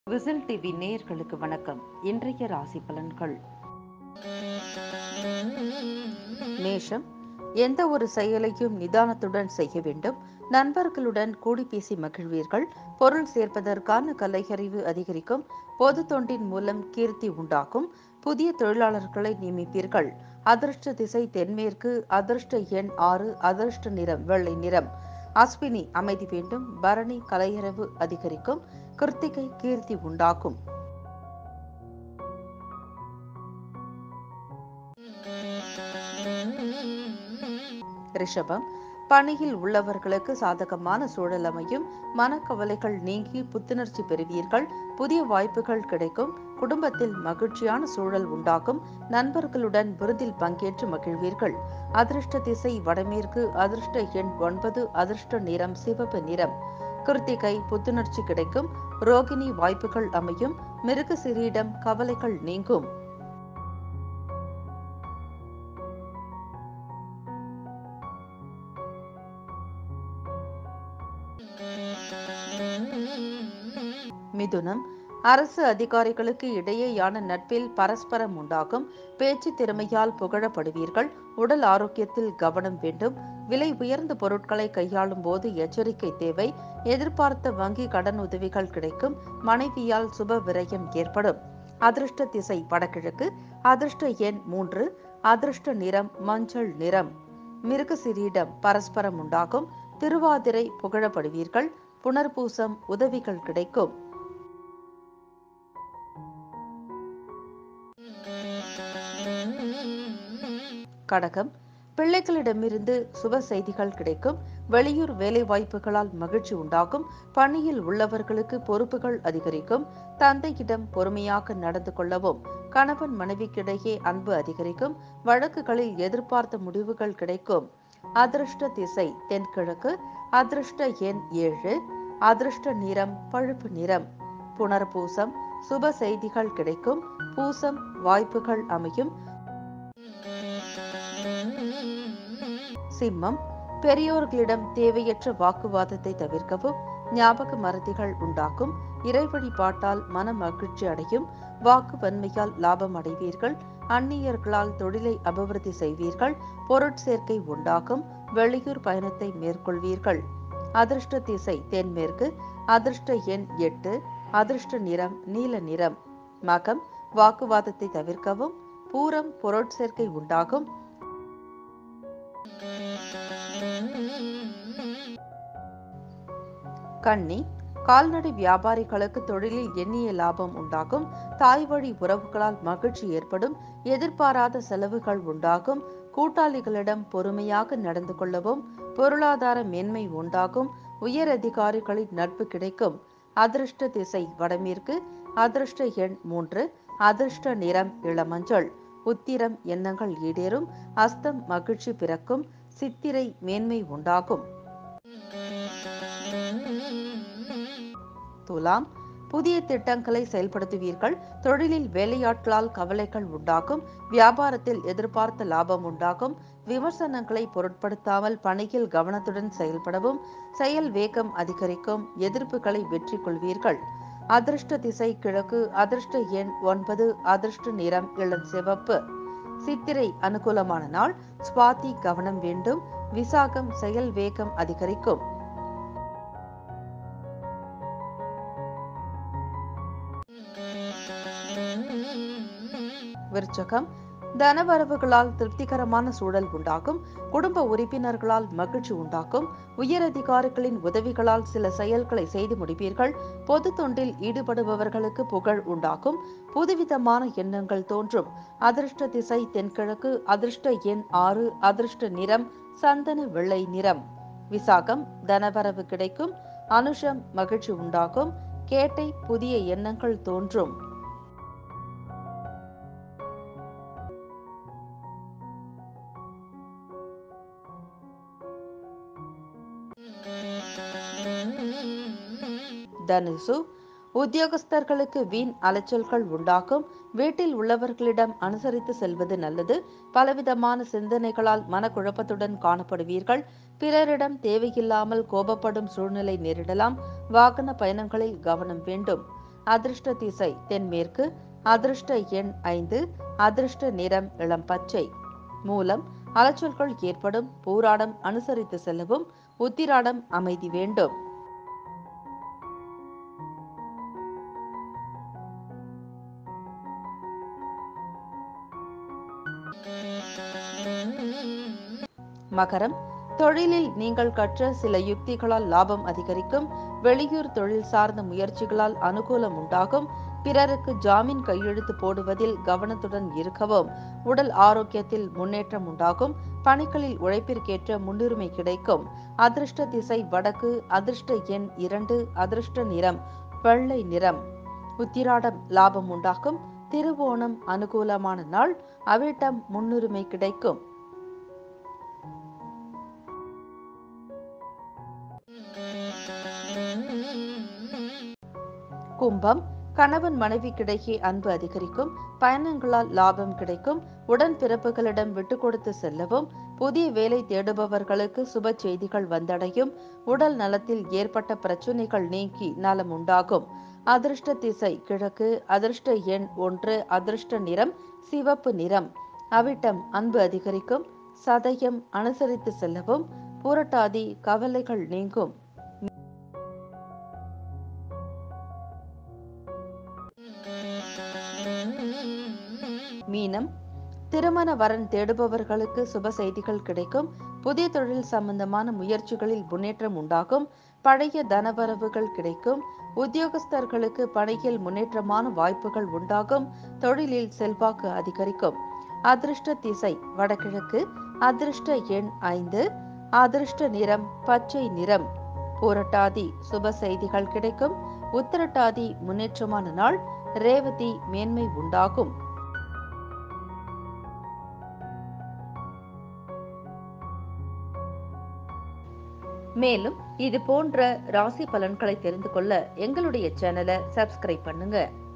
whistle TV நேயர்களுக்கு வணக்கம் இன்றைய ராசி பலன்கள் மேஷம் எந்த ஒரு செயலையும் நிதானத்துடன் செய்ய வேண்டும் நண்பர்களுடன் கூடி பேசி மகிழ்வீர்கள் பொருள் சேர்ப்பதற்கான கலையறிவு அதிகரிக்கும் பொது தொண்டின் மூலம் கீர்த்தி உண்டாகும் புதிய தொழிலாளர்களை நியமிப்பீர்கள் அதிர்ஷ்ட திசை தென்மேற்கு அதிர்ஷ்ட எண் ஆறு அதிர்ஷ்ட நிறம் வெள்ளை நிறம் அஸ்வினி அமைதி வேண்டும் பரணி கலையரவு அதிகரிக்கும் கிருத்திகை கீர்த்தி உண்டாகும் ரிஷபம் பணியில் உள்ளவர்களுக்கு சாதகமான சூழல் அமையும் மனக்கவலைகள் நீங்கி புத்துணர்ச்சி பெறுவீர்கள் புதிய வாய்ப்புகள் கிடைக்கும் குடும்பத்தில் மகிழ்ச்சியான சூழல் உண்டாகும் நண்பர்களுடன் விருந்தில் பங்கேற்று மகிழ்வீர்கள் அதிர்ஷ்ட திசை வடமேற்கு அதிர்ஷ்ட எண் ஒன்பது அதிர்ஷ்ட நிறம் சிவப்பு நிறம் கிருத்திகை புத்துணர்ச்சி கிடைக்கும் ரோகிணி வாய்ப்புகள் அமையும் மிருக சிறீடம் கவலைகள் நீங்கும் மிதுனம் அரசு அதிகாரிகளுக்கு இடையேயான நட்பில் பரஸ்பரம் உண்டாகும் பேச்சு திறமையால் புகழப்படுவீர்கள் உடல் ஆரோக்கியத்தில் கவனம் வேண்டும் விலை உயர்ந்த பொருட்களை கையாளும் போது எச்சரிக்கை தேவை எதிர்பார்த்த வங்கி கடன் உதவிகள் கிடைக்கும் மனைவியால் சுப விரயம் ஏற்படும் அதிர்ஷ்ட திசை வடகிழக்கு அதிர்ஷ்ட எண் மூன்று அதிர்ஷ்ட நிறம் மஞ்சள் நிறம் மிருகசிரீடம் பரஸ்பரம் உண்டாகும் திருவாதிரை புகழப்படுவீர்கள் புனர்பூசம் உதவிகள் கிடைக்கும் கடகம் பிள்ளைகளிடமிருந்து சுப செய்திகள் கிடைக்கும் வெளியூர் வேலை வாய்ப்புகளால் மகிழ்ச்சி உண்டாகும் பணியில் உள்ளவர்களுக்கு பொறுப்புகள் அதிகரிக்கும் தந்தையிடம் பொறுமையாக நடந்து கொள்ளவும் கணவன் மனைவிக்கிடையே அன்பு அதிகரிக்கும் வழக்குகளில் எதிர்பார்த்த முடிவுகள் கிடைக்கும் அதிர்ஷ்ட திசை தென்கிழக்கு அதிர்ஷ்ட எண் ஏழு அதிர்ஷ்ட நிறம் பழுப்பு நிறம் புனர்பூசம் சுப செய்திகள் கிடைக்கும் பூசம் வாய்ப்புகள் அமையும் சிம்மம் பெரியோர்களிடம் தேவையற்ற வாக்குவாதத்தை தவிர்க்கவும் ஞாபக மறதிகள் உண்டாக்கும் இறை வழிபாட்டால் மன மகிழ்ச்சி அடையும் வாக்கு வன்மையால் லாபம் அடைவீர்கள் அந்நியர்களால் தொழிலை அபிவிருத்தி செய்வீர்கள் பொருட்சேர்க்கை உண்டாகும் வெளியூர் பயணத்தை மேற்கொள்வீர்கள் அதிர்ஷ்ட திசை தென்மேற்கு அதிர்ஷ்ட எண் எட்டு அதிர்ஷ்ட நிறம் நீல நிறம் மகம் வாக்குவாதத்தை தவிர்க்கவும் பூரம் பொருட்சேர்க்கை உண்டாகும் கன்னி கால்நடை வியாபாரிகளுக்கு தொழிலில் எண்ணிய லாபம் உண்டாகும் தாய் வழி உறவுகளால் மகிழ்ச்சி ஏற்படும் எதிர்பாராத செலவுகள் உண்டாகும் கூட்டாளிகளிடம் பொறுமையாக நடந்து கொள்ளவும் பொருளாதார மேன்மை உண்டாகும் உயர் அதிகாரிகளின் நட்பு கிடைக்கும் அதிர்ஷ்ட திசை வடமேற்கு அதிர்ஷ்ட எண் மூன்று அதிர்ஷ்ட நிறம் இளமஞ்சள் உத்திரம் எண்ணங்கள் ஈடேறும் அஸ்தம் மகிழ்ச்சி பிறக்கும் சித்திரை மேன்மை உண்டாகும் துலாம் புதிய திட்டங்களை செயல்படுத்துவீர்கள் தொழிலில் வேலையாட்களால் கவலைகள் உண்டாகும் வியாபாரத்தில் எதிர்பார்த்த லாபம் உண்டாகும் விமர்சனங்களை பொருட்படுத்தாமல் பணியில் கவனத்துடன் செயல்படவும் செயல் வேகம் அதிகரிக்கும் எதிர்ப்புகளை வெற்றி கொள்வீர்கள் அதிர்ஷ்ட திசை கிழக்கு அதிர்ஷ்ட எண் ஒன்பது அதிர்ஷ்ட நிறம் இளம் சிவப்பு சித்திரை அனுகூலமான நாள் சுவாதி கவனம் வேண்டும் விசாகம் செயல் வேகம் அதிகரிக்கும் விருச்சகம் தனவரவுகளால் திருப்திகரமான சூழல் உண்டாகும் குடும்ப உறுப்பினர்களால் மகிழ்ச்சி உண்டாக்கும் உயர் அதிகாரிகளின் உதவிகளால் சில செயல்களை செய்து முடிப்பீர்கள் பொது தொண்டில் ஈடுபடுபவர்களுக்கு புகழ் உண்டாகும் புதுவிதமான எண்ணங்கள் தோன்றும் அதிர்ஷ்ட திசை தென்கிழக்கு அதிர்ஷ்ட எண் ஆறு அதிர்ஷ்ட நிறம் சந்தன வெள்ளை நிறம் விசாகம் தனவரவு கிடைக்கும் அனுஷம் மகிழ்ச்சி உண்டாகும் கேட்டை புதிய எண்ணங்கள் தோன்றும் தனுசு உத்தியோகஸ்தர்களுக்கு வீண் அலைச்சல்கள் உண்டாகும் வீட்டில் உள்ளவர்களிடம் அனுசரித்து செல்வது நல்லது பலவிதமான சிந்தனைகளால் மனக்குழப்பத்துடன் காணப்படுவீர்கள் பிறரிடம் தேவையில்லாமல் கோபப்படும் சூழ்நிலை நேரிடலாம் வாகன பயணங்களில் கவனம் வேண்டும் அதிர்ஷ்ட திசை தென்மேற்கு அதிர்ஷ்ட எண் ஐந்து அதிர்ஷ்ட நிறம் இளம் பச்சை மூலம் அலைச்சல்கள் ஏற்படும் பூராடம் அனுசரித்து செல்லவும் உத்திராடம் அமைதி வேண்டும் மகரம் தொழிலில் நீங்கள் கற்ற சில யுக்திகளால் லாபம் அதிகரிக்கும் வெளியூர் தொழில் சார்ந்த முயற்சிகளால் அனுகூலம் உண்டாகும் பிறருக்கு ஜாமீன் கையெழுத்து போடுவதில் கவனத்துடன் இருக்கவும் உடல் ஆரோக்கியத்தில் முன்னேற்றம் உண்டாகும் பணிகளில் உழைப்பிற்கேற்ற முன்னுரிமை கிடைக்கும் அதிர்ஷ்ட திசை வடக்கு அதிர்ஷ்ட எண் இரண்டு அதிர்ஷ்ட நிறம் வெள்ளை நிறம் உத்திராடம் லாபம் உண்டாகும் திருவோணம் அனுகூலமான நாள் அவிட்டம் முன்னுரிமை கிடைக்கும் கும்பம் கணவன் மனைவிக்கிடையே அன்பு அதிகரிக்கும் பயணங்களால் லாபம் கிடைக்கும் உடன் பிறப்புகளிடம் விட்டு கொடுத்து செல்லவும் புதிய வேலை தேடுபவர்களுக்கு சுப செய்திகள் வந்தடையும் உடல் நலத்தில் ஏற்பட்ட பிரச்சனைகள் நீங்கி நலம் உண்டாகும் அதிர்ஷ்ட திசை கிழக்கு அதிர்ஷ்ட எண் ஒன்று அதிர்ஷ்ட நிறம் சிவப்பு நிறம் அவிட்டம் அன்பு அதிகரிக்கும் சதயம் அனுசரித்து செல்லவும் புரட்டாதி கவலைகள் நீங்கும் மீனம் திருமண வரன் தேடுபவர்களுக்கு சுப செய்திகள் கிடைக்கும் புதிய தொழில் சம்பந்தமான முயற்சிகளில் முன்னேற்றம் உண்டாகும் பழைய தனவரவுகள் கிடைக்கும் உத்தியோகஸ்தர்களுக்கு பணியில் முன்னேற்றமான வாய்ப்புகள் உண்டாகும் தொழிலில் செல்வாக்கு அதிகரிக்கும் அதிர்ஷ்ட திசை வடகிழக்கு அதிர்ஷ்ட எண் ஐந்து அதிர்ஷ்ட நிறம் பச்சை நிறம் பூரட்டாதி சுப செய்திகள் கிடைக்கும் உத்திரட்டாதி முன்னேற்றமான நாள் ரேவதி மேன்மை உண்டாகும் மேலும் இது போன்ற ராசி பலன்களை தெரிந்து கொள்ள எங்களுடைய சேனலை சப்ஸ்கிரைப் பண்ணுங்க